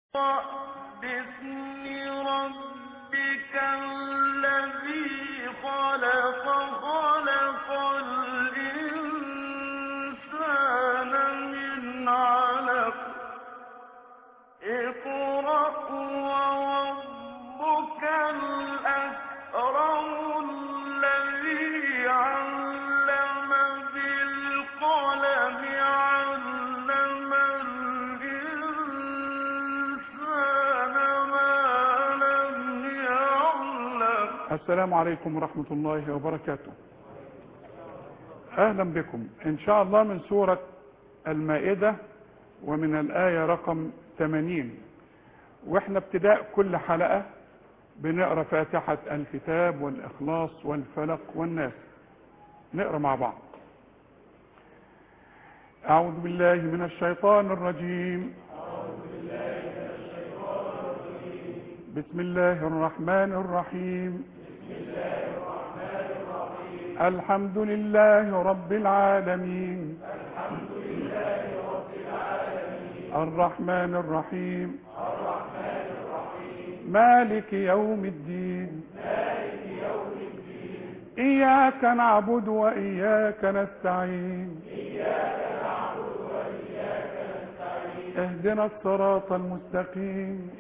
بِاسْمِ رَبِّكَ الَّذِي خَلَقَ خَلَقَ الْإِنسَانَ مِنْ عَلَقٍ ۚ اقْرَأْ وَرَبُّكَ الْأَكْرَمُ الَّذِي عَلَّمَ بِالْقَلَمِ عَلَّمَ الْإِنسَانَ مَا لَمْ يَعْلَمْ السلام عليكم ورحمة الله وبركاته أهلا بكم إن شاء الله من سورة المائدة ومن الآية رقم 80 وإحنا ابتداء كل حلقة بنقرأ فاتحة الكتاب والإخلاص والفلق والناس نقرأ مع بعض أعوذ بالله من الشيطان الرجيم بسم الله الرحمن الرحيم الحمد لله رب العالمين الرحمن الرحيم مالك يوم الدين إياك نعبد وإياك نستعين اهدنا الصراط المستقيم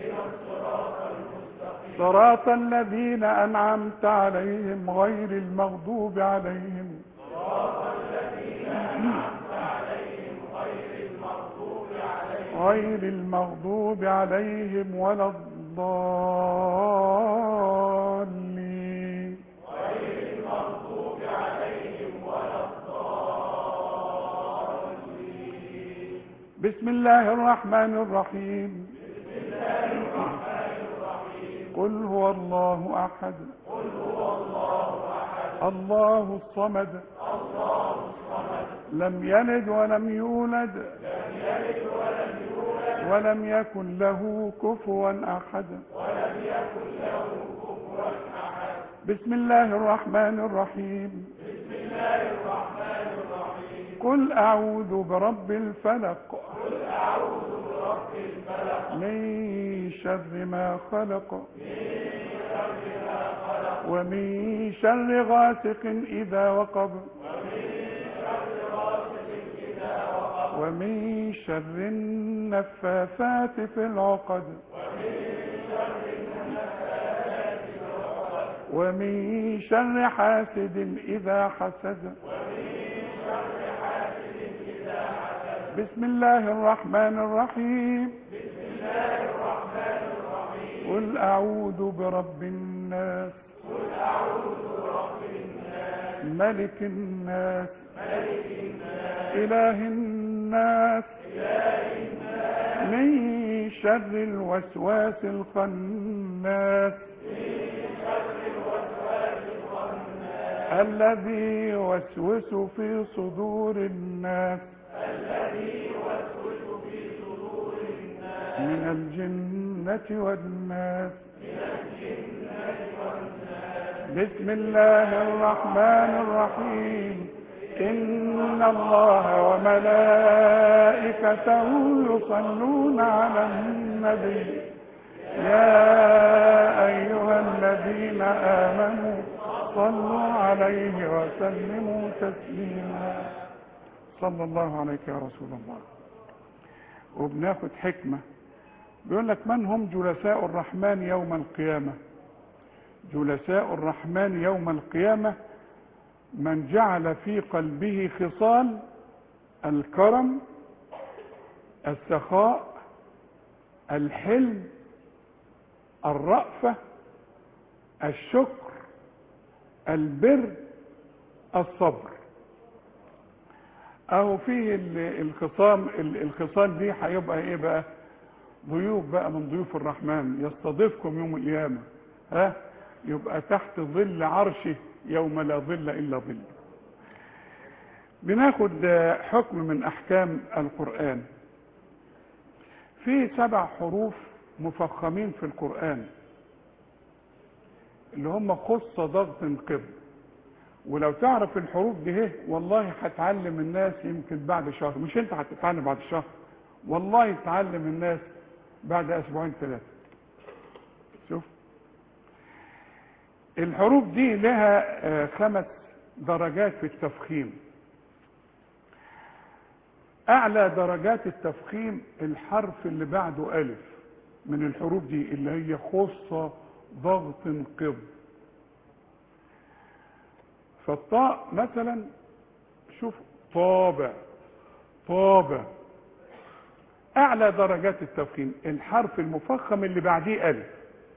صراط الذين أنعمت عليهم غير المغضوب عليهم غير المغضوب عليهم ولا الضالين بسم الله الرحمن الرحيم قل هو الله أحد الله الصمد لم يلد ولم يولد ولم يكن له كفوا أحد بسم الله الرحمن الرحيم قل أعوذ برب الفلق من شر ما خلق ومن شر غاسق إذا وقب ومن شر النفاثات في العقد ومن شر حاسد إذا حسد بسم الله الرحمن الرحيم قل أعوذ برب الناس ملك الناس إله الناس من شر الوسواس الخناس الذي يوسوس في صدور الناس من الجنة والناس بسم الله الرحمن الرحيم إن الله وملائكته يصلون على النبي يا أيها الذين آمنوا صلوا عليه وسلموا تسليما صلى الله عليك يا رسول الله وبناخد حكمة بيقول لك من هم جلساء الرحمن يوم القيامة جلساء الرحمن يوم القيامة من جعل في قلبه خصال الكرم السخاء الحلم الرأفة الشكر البر الصبر اهو فيه الخصام الخصال دي هيبقى ايه بقى ضيوف بقى من ضيوف الرحمن يستضيفكم يوم القيامه ها يبقى تحت ظل عرشه يوم لا ظل الا ظل بناخد حكم من احكام القران في سبع حروف مفخمين في القران اللي هم خص ضغط قب ولو تعرف الحروف دي اهي والله هتعلم الناس يمكن بعد شهر مش انت هتتعلم بعد شهر والله تعلم الناس بعد اسبوعين ثلاثه شوف الحروف دي لها آه، خمس درجات في التفخيم اعلى درجات التفخيم الحرف اللي بعده الف من الحروف دي اللي هي خصة ضغط قض فالطاء مثلا شوف طابع طابع اعلى درجات التفخيم الحرف المفخم اللي بعديه الف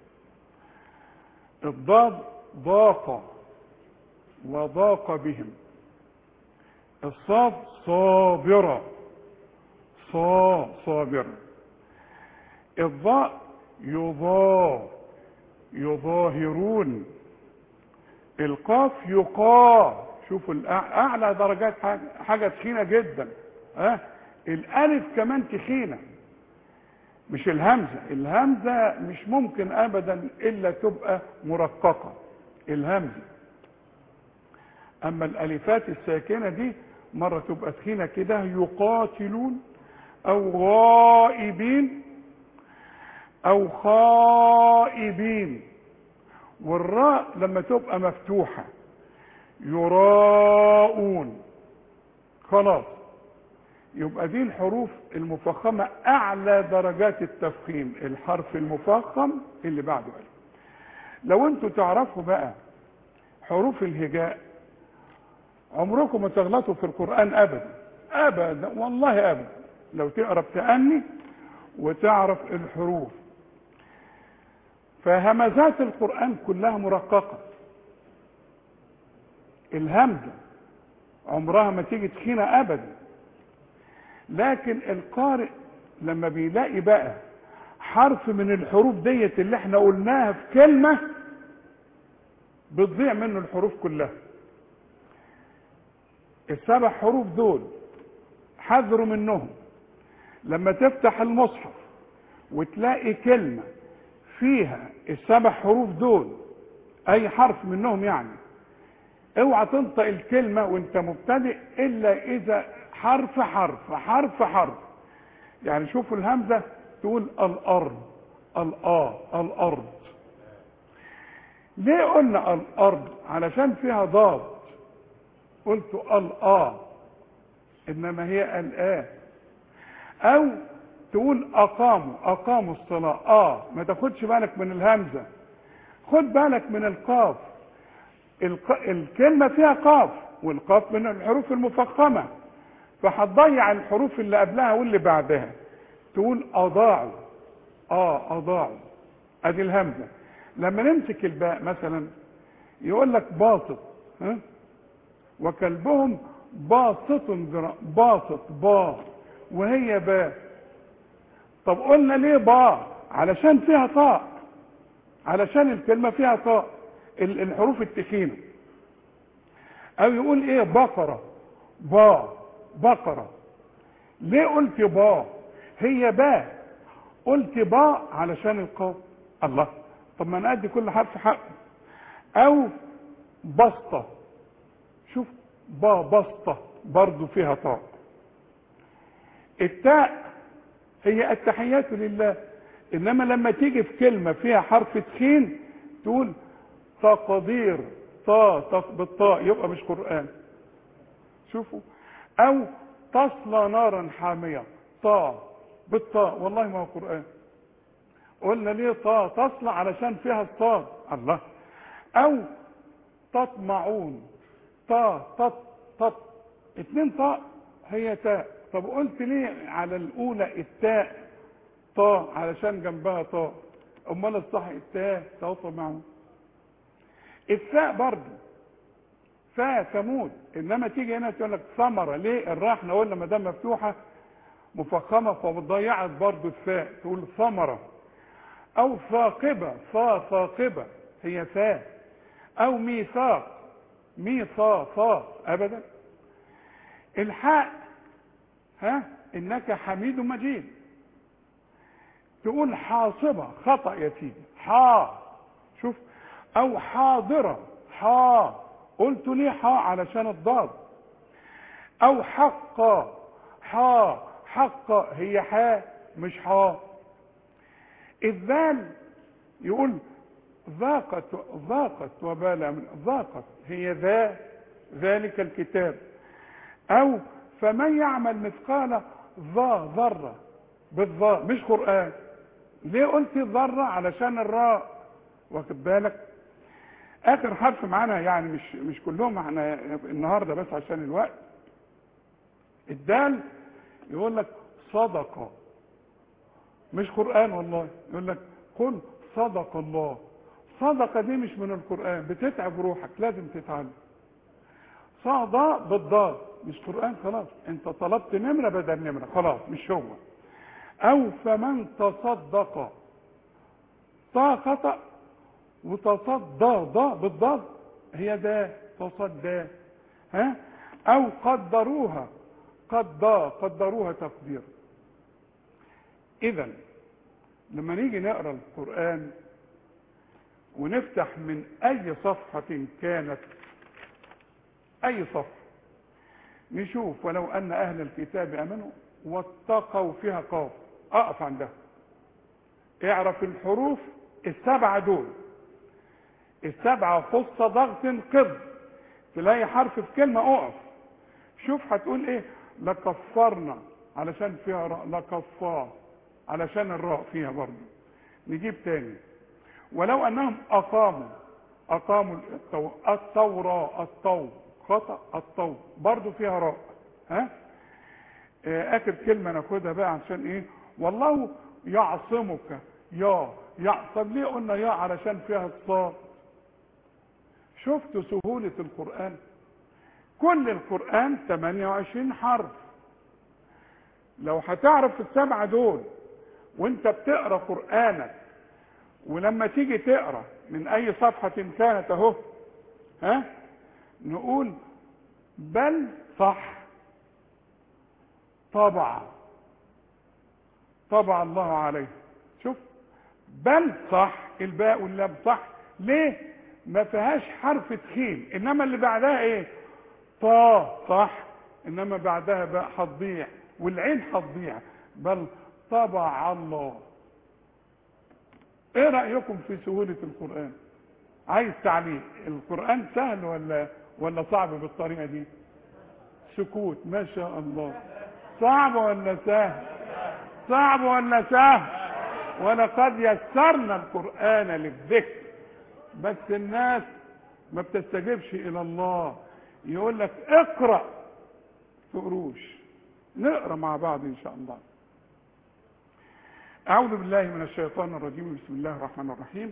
الضاد ضاق وضاق بهم الصاد صابرة صا صابرة الضاء يضا يظاهرون القاف يقا شوفوا الأع- اعلى درجات حاجة- حاجه تخينه جدا ها الالف كمان تخينه مش الهمزه الهمزه مش ممكن ابدا الا تبقى مرققه الهمزه اما الالفات الساكنه دي مره تبقى تخينه كده يقاتلون او غائبين او خائبين والراء لما تبقى مفتوحه يراءون خلاص يبقى دي الحروف المفخمة أعلى درجات التفخيم الحرف المفخم اللي بعده ألف لو انتوا تعرفوا بقى حروف الهجاء عمركم ما تغلطوا في القرآن أبدا أبدا والله أبدا لو تقرا بتأني وتعرف الحروف فهمزات القرآن كلها مرققة الهمزة عمرها ما تيجي تخينة أبدا لكن القارئ لما بيلاقي بقى حرف من الحروف ديت اللي احنا قلناها في كلمة بتضيع منه الحروف كلها السبع حروف دول حذروا منهم لما تفتح المصحف وتلاقي كلمة فيها السبع حروف دول اي حرف منهم يعني اوعى تنطق الكلمة وانت مبتدئ الا اذا حرف حرف حرف حرف يعني شوفوا الهمزة تقول الارض الآ الارض ليه قلنا الارض علشان فيها ضاد قلت الآ انما هي الآ او تقول اقاموا اقاموا الصلاة اه ما تاخدش بالك من الهمزة خد بالك من القاف الق... الكلمة فيها قاف والقاف من الحروف المفخمة فهتضيع الحروف اللي قبلها واللي بعدها تقول اضاعوا اه اضاعوا ادي الهمزة لما نمسك الباء مثلا يقول لك باسط ها وكلبهم باسط ذراع باسط با وهي باء طب قلنا ليه با علشان فيها طاء علشان الكلمة فيها طاء ال- الحروف التخينة او يقول ايه بقرة با بقرة ليه قلت با هي با قلت با علشان القاف الله طب ما نأدي كل حرف حقه او بسطة شوف با بسطة برضو فيها طاء التاء هي التحيات لله انما لما تيجي في كلمة فيها حرف تخين تقول تقدير طا طا بالطاء يبقى مش قرآن شوفوا او تصلى نارا حامية طا بالطاء والله ما هو قرآن قلنا ليه طا تصلى علشان فيها الصاد الله او تطمعون طا تط تط اتنين طاء هي تاء طب قلت ليه على الاولى التاء طا علشان جنبها طاء امال الصح التاء تطمعون الفاء برضه فاء ثمود انما تيجي هنا تقول لك ثمره ليه الراء احنا قلنا ما دام مفتوحه مفخمه فضيعت برضه الفاء تقول ثمره او ثاقبه فا ثاقبه هي فاء او ميثاق ميثا فا ابدا الحاء ها انك حميد مجيد تقول حاصبه خطا يا سيدي حا شوف او حاضره حا قلت ليه حا علشان الضاد او حقا حا حقا هي حا مش حا الذال يقول ذاقت ذاقت وبال من ذاقت هي ذا ذلك الكتاب او فمن يعمل مثقال ذا ذره بالظاء مش قران ليه قلت ذره علشان الراء واخد بالك اخر حرف معانا يعني مش مش كلهم احنا النهارده بس عشان الوقت الدال يقول لك صدق مش قران والله يقول لك قل صدق الله صدق دي مش من القران بتتعب روحك لازم تتعلم صعدة بالضاد مش قرآن خلاص انت طلبت نمرة بدل نمرة خلاص مش هو او فمن تصدق طا خطأ وتصدى ضا بالضاد هي ده تصدى ها او قدروها قدا قدروها تقدير اذا لما نيجي نقرا القران ونفتح من اي صفحه كانت اي صفحه نشوف ولو ان اهل الكتاب امنوا واتقوا فيها قاف اقف عندها اعرف الحروف السبعه دول السبعه خص ضغط قض تلاقي حرف في كلمه اقف شوف هتقول ايه لكفرنا علشان فيها راء لكفار علشان الراء فيها برضه نجيب تاني ولو انهم اقاموا اقاموا التو... التوراة الطو خطأ الطو برضه فيها راء ها آه، اخر كلمة ناخدها بقى عشان ايه والله يعصمك يا يا طب ليه قلنا يا علشان فيها الصاد شفتوا سهولة القرآن كل القرآن 28 حرف لو هتعرف السبعة دول وانت بتقرا قرآنك ولما تيجي تقرا من اي صفحة كانت اهو ها نقول بل صح طبع طبع الله عليه شوف بل صح الباء واللام صح ليه ما فيهاش حرف تخين انما اللي بعدها ايه طا صح انما بعدها بقى هتضيع والعين هتضيع بل طبع الله ايه رايكم في سهوله القران عايز تعليق القران سهل ولا ولا صعب بالطريقه دي سكوت ما شاء الله صعب ولا سهل صعب ولا سهل ولقد يسرنا القران للذكر بس الناس ما بتستجيبش الى الله يقول لك اقرا تقروش نقرا مع بعض ان شاء الله اعوذ بالله من الشيطان الرجيم بسم الله الرحمن الرحيم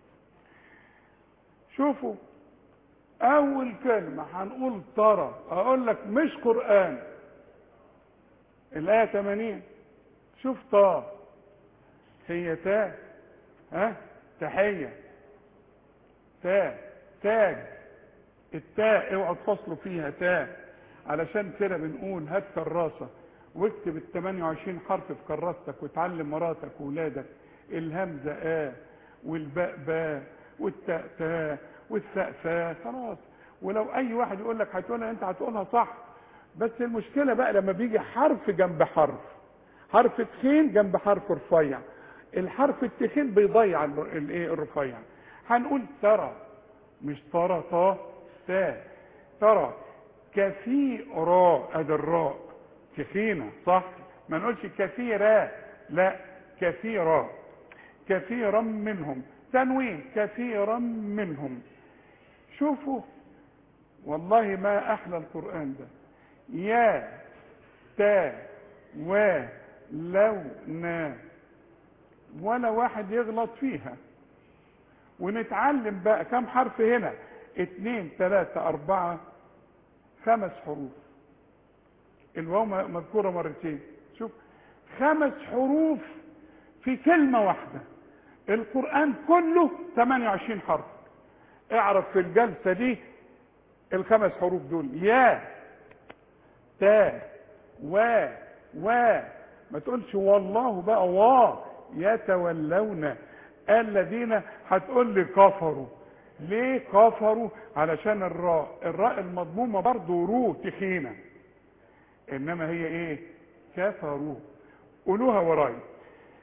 شوفوا اول كلمه هنقول ترى اقول لك مش قران الايه 80 شوف طا هي تاء ها تحيه تاء تاج التاء اوعوا تفصلوا فيها تاء علشان كده بنقول هات كراسه واكتب ال 28 حرف في كراستك وتعلم مراتك واولادك الهمزه ا والباء باء والتاء تاء والثاء ثاء خلاص ولو اي واحد يقول لك هتقولها انت هتقولها صح بس المشكله بقى لما بيجي حرف جنب حرف حرف تخين جنب حرف رفيع الحرف التخين بيضيع الايه الرفيع هنقول ترى مش ترى طا تا ترى كثيرا ادي الراء تخينة صح ما نقولش كثيرا لا كثيرا كثيرا منهم تنوين كثيرا منهم شوفوا والله ما احلى القرآن ده يا تا و لو نا ولا واحد يغلط فيها ونتعلم بقى كم حرف هنا اتنين تلاتة اربعة خمس حروف الواو مذكورة مرتين شوف خمس حروف في كلمة واحدة القرآن كله 28 حرف اعرف في الجلسة دي الخمس حروف دول يا تا و و ما تقولش والله بقى وا يتولون الذين هتقول لي كفروا ليه كفروا علشان الراء الراء المضمومة برضه رو تخينة انما هي ايه كفروا قولوها وراي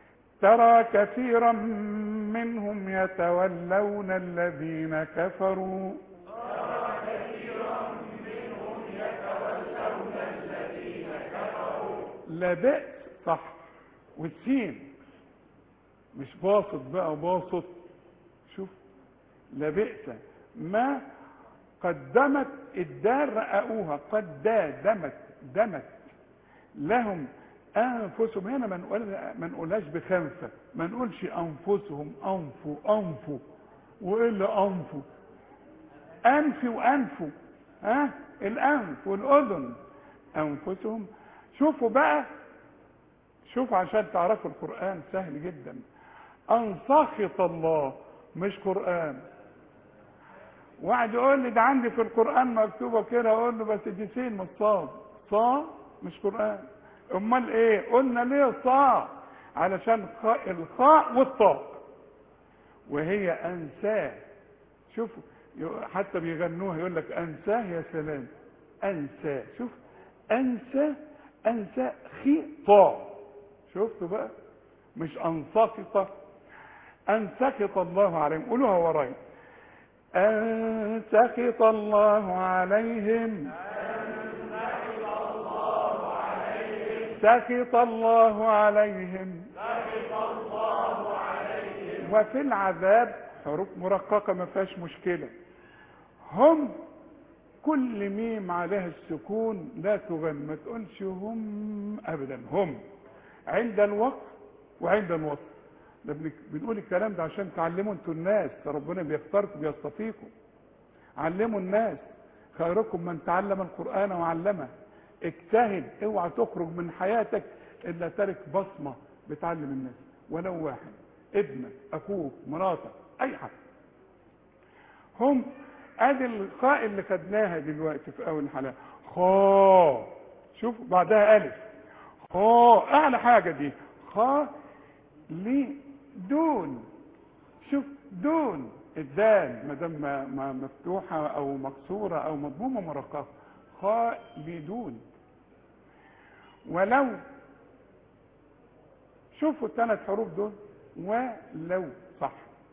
ترى كثيرا منهم يتولون الذين كفروا لبئس صح والسين مش باسط بقى باسط شوف لبئس ما قدمت الدار رأوها قد دمت دمت لهم انفسهم هنا ما نقول ما نقولهاش بخنفه ما نقولش انفسهم انفوا انفوا وايه اللي انفوا انفي وانفوا ها الانف والاذن انفسهم شوفوا بقى شوفوا عشان تعرفوا القران سهل جدا ان سخط الله مش قران واحد يقول لي ده عندي في القران مكتوبه كده اقول له بس دي سين مش صاد صا مش قران امال ايه قلنا ليه صا علشان خاء الخاء والطاء وهي انساه شوفوا حتى بيغنوها يقول لك انساه يا سلام انساه شوف انسى انسى خي طاء شفتوا بقى مش انسقط ان سخط الله عليهم قولوها ورايا ان سخط الله عليهم سخط الله عليهم وفي العذاب حروف مرققة ما فيهاش مشكلة هم كل ميم عليها السكون لا تغن ما تقولش هم ابدا هم عند الوقف وعند الوصف ده بنقول الكلام ده عشان تعلموا انتوا الناس ربنا بيختاركم بيصطفيكم علموا الناس خيركم من تعلم القرآن وعلمه اجتهد اوعى تخرج من حياتك الا ترك بصمه بتعلم الناس ولو واحد ابنك اخوك مراتك اي حد هم ادي الخاء اللي خدناها دلوقتي في اول الحلقه خا شوف بعدها الف خا اعلى حاجه دي خا لي دون شوف دون الدال ما دام مفتوحه او مكسوره او مضمومه مرققه خالدون ولو شوفوا الثلاث حروف دول ولو صح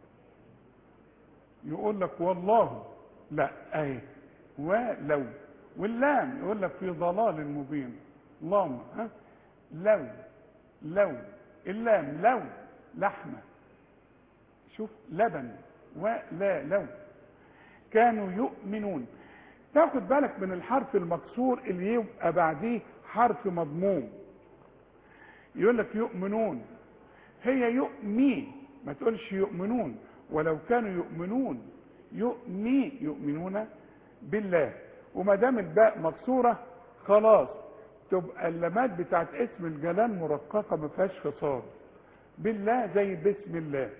يقول لك والله لا اهي ولو واللام يقول لك في ضلال مبين اللهم ها لو لو اللام لو لحمه شوف لبن ولا لو كانوا يؤمنون تاخد بالك من الحرف المكسور اللي يبقى بعديه حرف مضموم يقول لك يؤمنون هي يؤمي ما تقولش يؤمنون ولو كانوا يؤمنون يؤمي يؤمنون بالله وما دام الباء مكسوره خلاص تبقى اللمات بتاعت اسم الجلال مرققه ما فيهاش خصام بالله زي بسم الله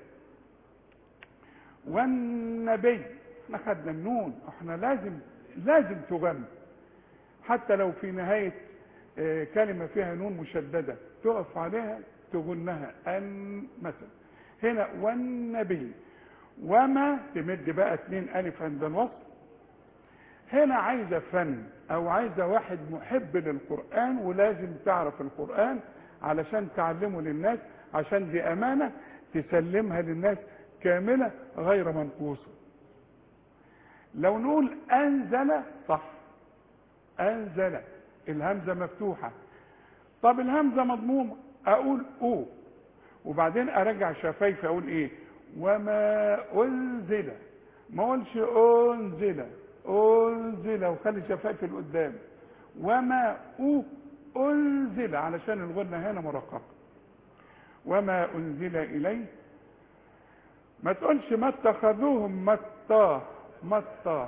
والنبي احنا خدنا النون احنا لازم لازم تغم حتى لو في نهاية كلمة فيها نون مشددة تقف عليها تغنها أن مثلا هنا والنبي وما تمد بقى اتنين ألف عند الوصل هنا عايزة فن أو عايزة واحد محب للقرآن ولازم تعرف القرآن علشان تعلمه للناس عشان دي أمانة تسلمها للناس كاملة غير منقوصة لو نقول انزل صح انزل الهمزه مفتوحه طب الهمزه مضمومه اقول او وبعدين ارجع شفايفي اقول ايه وما انزل ما اقولش انزل انزل وخلي شفايفي لقدام وما او انزل علشان الغنه هنا مرققه وما انزل اليه ما تقولش ما اتخذوهم متاه متى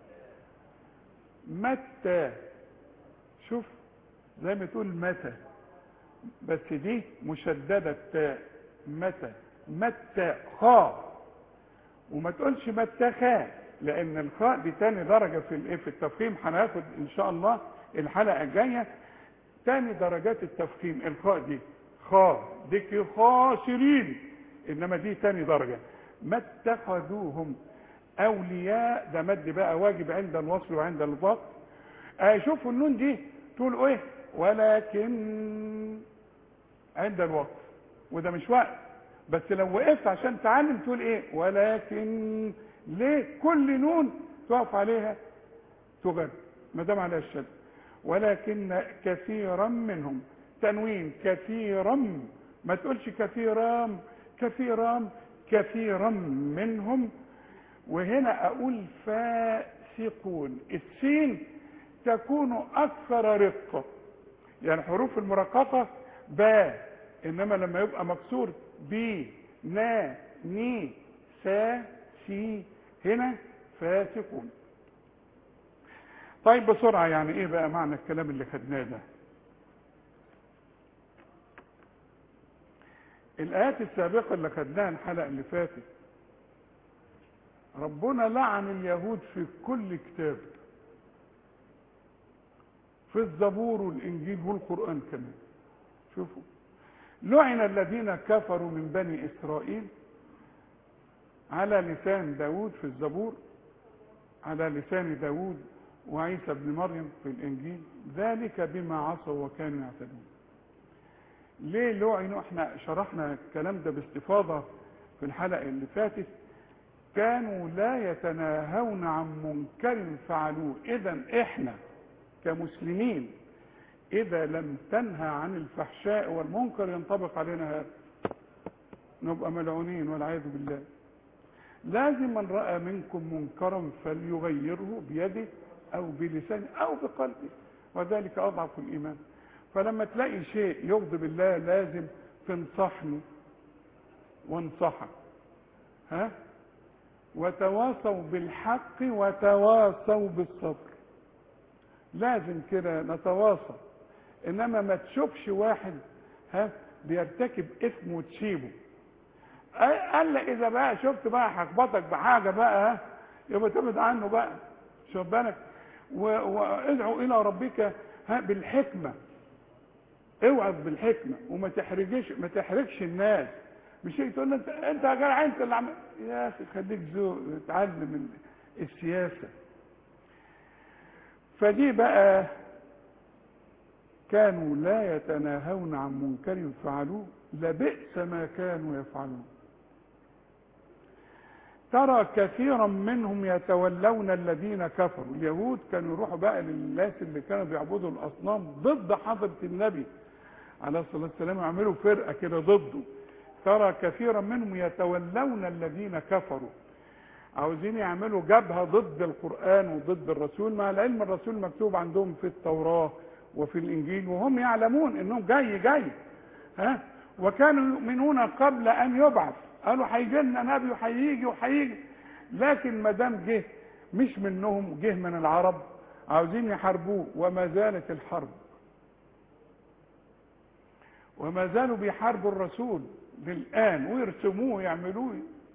متى شوف زي ما تقول متى بس دي مشددة تاء متى متى خاء وما تقولش متى خاء لان الخاء دي تاني درجة في الايه في التفخيم هناخد ان شاء الله الحلقة الجاية تاني درجات التفخيم الخاء دي خاء ديك خاسرين انما دي تاني درجة ما اتخذوهم اولياء ده مد بقى واجب عند الوصل وعند الضغط آه شوفوا النون دي تقول ايه ولكن عند الوقف وده مش وقت بس لو وقفت عشان تعلم تقول ايه ولكن ليه كل نون تقف عليها تغني ما دام عليها الشد ولكن كثيرا منهم تنوين كثيرا ما تقولش كثيرا كثيرا كثيرا منهم وهنا اقول فاسقون السين تكون اكثر رقه يعني حروف المرققه با انما لما يبقى مكسور بي نا ني سا سي هنا فاسقون طيب بسرعه يعني ايه بقى معنى الكلام اللي خدناه ده الآيات السابقة اللي خدناها الحلقة اللي فاتت ربنا لعن اليهود في كل كتاب في الزبور والإنجيل والقرآن كمان شوفوا لعن الذين كفروا من بني إسرائيل على لسان داود في الزبور على لسان داود وعيسى بن مريم في الإنجيل ذلك بما عصوا وكانوا يعتدون ليه لعنوا احنا شرحنا الكلام ده باستفاضة في الحلقة اللي فاتت كانوا لا يتناهون عن منكر فعلوه اذا احنا كمسلمين اذا لم تنهى عن الفحشاء والمنكر ينطبق علينا هذا نبقى ملعونين والعياذ بالله لازم من راى منكم منكرا فليغيره بيده او بلسانه او بقلبه وذلك اضعف الايمان فلما تلاقي شيء يغضب الله لازم تنصحني وانصحك ها وتواصوا بالحق وتواصوا بالصبر لازم كده نتواصى انما ما تشوفش واحد ها بيرتكب اثم وتسيبه قال لك اذا بقى شفت بقى هخبطك بحاجه بقى ها يبقى تبعد عنه بقى شوف بالك وادعوا الى ربك ها بالحكمه اوعظ بالحكمه وما تحرجش ما تحرجش الناس مش تقول له انت انت يا جدع انت اللي عمل يا اخي خليك ذوق اتعلم من السياسه فدي بقى كانوا لا يتناهون عن منكر فعلوه لبئس ما كانوا يفعلون ترى كثيرا منهم يتولون الذين كفروا اليهود كانوا يروحوا بقى للناس اللي كانوا بيعبدوا الاصنام ضد حضره النبي عليه الصلاه والسلام يعملوا فرقه كده ضده ترى كثيرا منهم يتولون الذين كفروا عاوزين يعملوا جبهه ضد القران وضد الرسول مع العلم الرسول مكتوب عندهم في التوراه وفي الانجيل وهم يعلمون انهم جاي جاي ها وكانوا يؤمنون قبل ان يبعث قالوا هيجي لنا نبي وهيجي وهيجي لكن ما دام جه مش منهم جه من العرب عاوزين يحاربوه وما زالت الحرب وما زالوا بيحاربوا الرسول للآن ويرسموه ويعملوه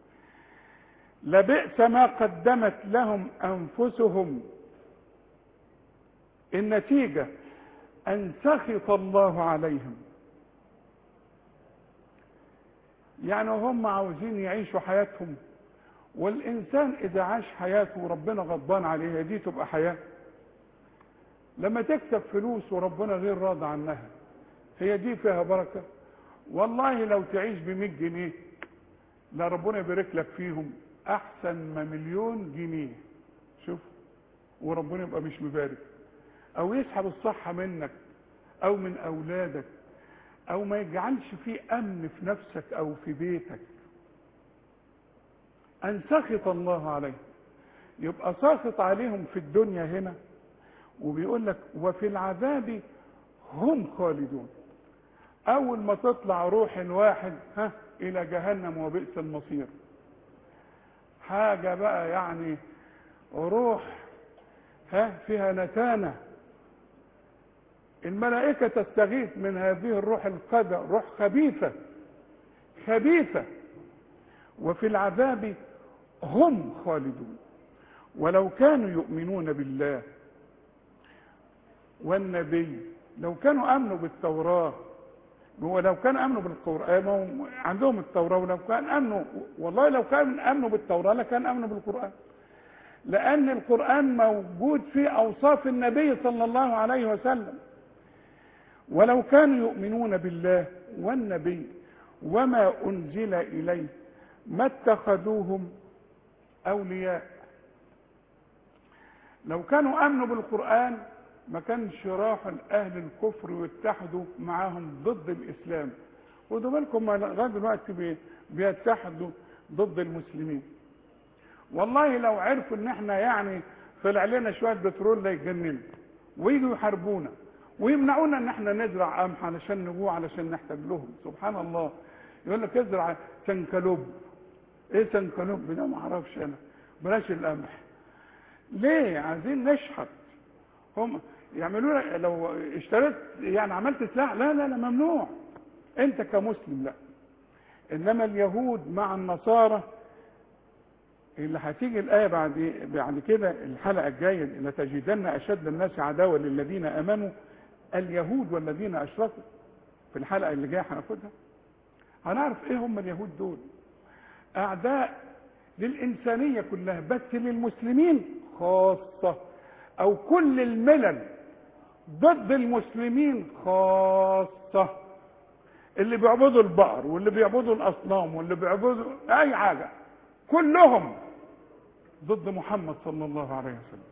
لبئس ما قدمت لهم أنفسهم النتيجة أن سخط الله عليهم يعني هم عاوزين يعيشوا حياتهم والإنسان إذا عاش حياته وربنا غضبان عليها دي تبقى حياة لما تكسب فلوس وربنا غير راضي عنها هي دي فيها بركة والله لو تعيش ب 100 جنيه لا ربنا يبارك لك فيهم احسن ما مليون جنيه شوف وربنا يبقى مش مبارك او يسحب الصحة منك او من اولادك او ما يجعلش فيه امن في نفسك او في بيتك ان سخط الله عليهم يبقى ساخط عليهم في الدنيا هنا وبيقول لك وفي العذاب هم خالدون اول ما تطلع روح واحد ها الى جهنم وبئس المصير حاجه بقى يعني روح ها فيها نتانه الملائكه تستغيث من هذه الروح القدر روح خبيثه خبيثه وفي العذاب هم خالدون ولو كانوا يؤمنون بالله والنبي لو كانوا امنوا بالتوراه هو لو كانوا امنوا بالقران عندهم التوراه ولو كان امنوا والله لو كان امنوا بالتوراه لكان امنوا بالقران لان القران موجود في اوصاف النبي صلى الله عليه وسلم ولو كانوا يؤمنون بالله والنبي وما أنزل إليه ما اتخذوهم أولياء لو كانوا أمنوا بالقرآن ما كانش راحوا لأهل الكفر واتحدوا معاهم ضد الإسلام خدوا بالكم لغاية دلوقتي بي- بيتحدوا ضد المسلمين والله لو عرفوا ان احنا يعني طلع لنا شويه بترول لا يجننا ويجوا يحاربونا ويمنعونا ان احنا نزرع قمح علشان نجوع علشان نحتاج لهم سبحان الله يقول لك ازرع سنكلوب ايه سنكلوب ده ما اعرفش انا بلاش القمح ليه عايزين نشحت هم يعملوا لك لو اشتريت يعني عملت سلاح لا لا لا ممنوع انت كمسلم لا انما اليهود مع النصارى اللي هتيجي الآية بعد بعد كده الحلقة الجاية لتجدن أشد الناس عداوة للذين آمنوا اليهود والذين أشركوا في الحلقة اللي جاية هناخدها هنعرف إيه هم اليهود دول أعداء للإنسانية كلها بس للمسلمين خاصة أو كل الملل ضد المسلمين خاصة اللي بيعبدوا البقر واللي بيعبدوا الأصنام واللي بيعبدوا أي حاجة كلهم ضد محمد صلى الله عليه وسلم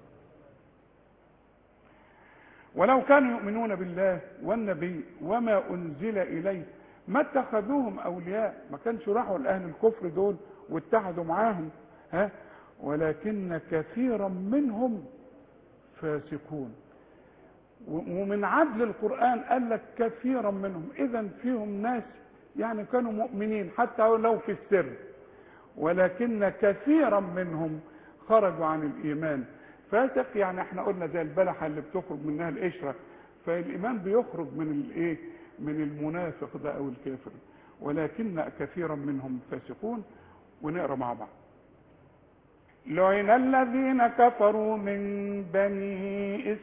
ولو كانوا يؤمنون بالله والنبي وما أنزل إليه ما اتخذوهم أولياء ما كانش راحوا لأهل الكفر دول واتحدوا معاهم ها ولكن كثيرا منهم فاسقون ومن عدل القرآن قال لك كثيرا منهم إذا فيهم ناس يعني كانوا مؤمنين حتى لو في السر ولكن كثيرا منهم خرجوا عن الايمان فاسق يعني احنا قلنا زي البلحه اللي بتخرج منها القشره فالايمان بيخرج من الايه من المنافق ده او الكافر ولكن كثيرا منهم فاسقون ونقرا مع بعض لعن الذين كفروا من بني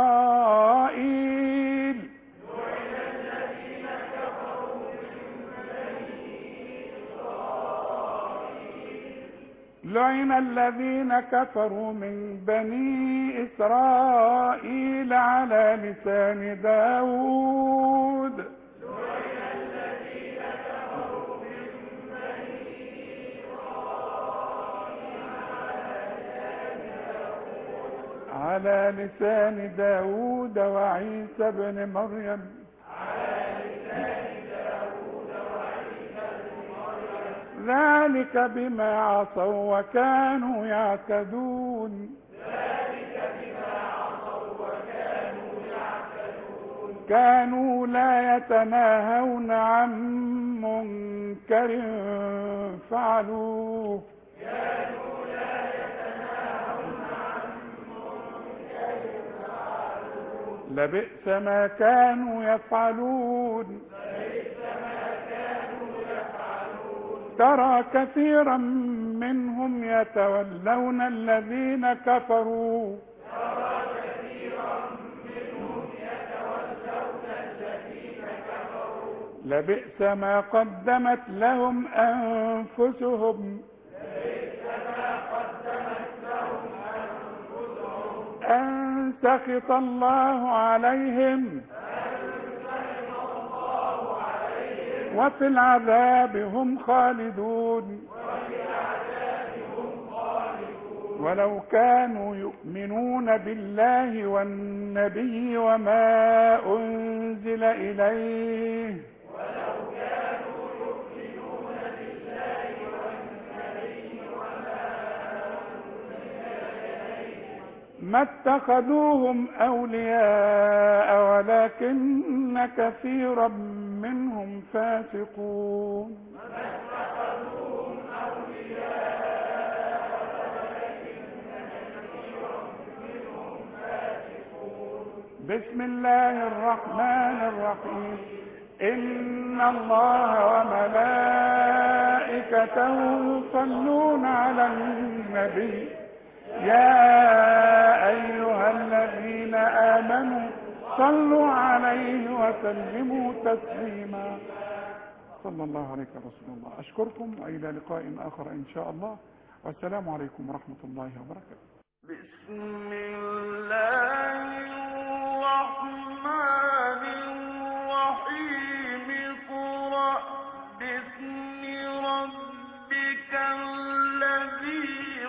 اسرائيل لعن الذين كفروا من بني إسرائيل على لسان داود على لسان داود وعيسى بن مريم ذلك بما عصوا وكانوا يعتدون كانوا لا يتناهون عن منكر فعلوه لبئس ما كانوا يفعلون ترى كثيرا منهم يتولون الذين كفروا لبئس ما قدمت لهم أنفسهم أن سخط الله عليهم وفي العذاب هم خالدون ولو كانوا يؤمنون بالله والنبي وما أنزل إليه ما اتخذوهم أولياء ولكن كثيرا منهم فاسقون بسم الله الرحمن الرحيم إن الله وملائكته يصلون على النبي يا أيها الذين آمنوا صلوا عليه وسلموا تسليما صلى الله عليك يا رسول الله أشكركم وإلى لقاء آخر إن شاء الله والسلام عليكم ورحمة الله وبركاته بسم الله الرحمن الرحيم اقرأ باسم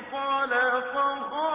خلق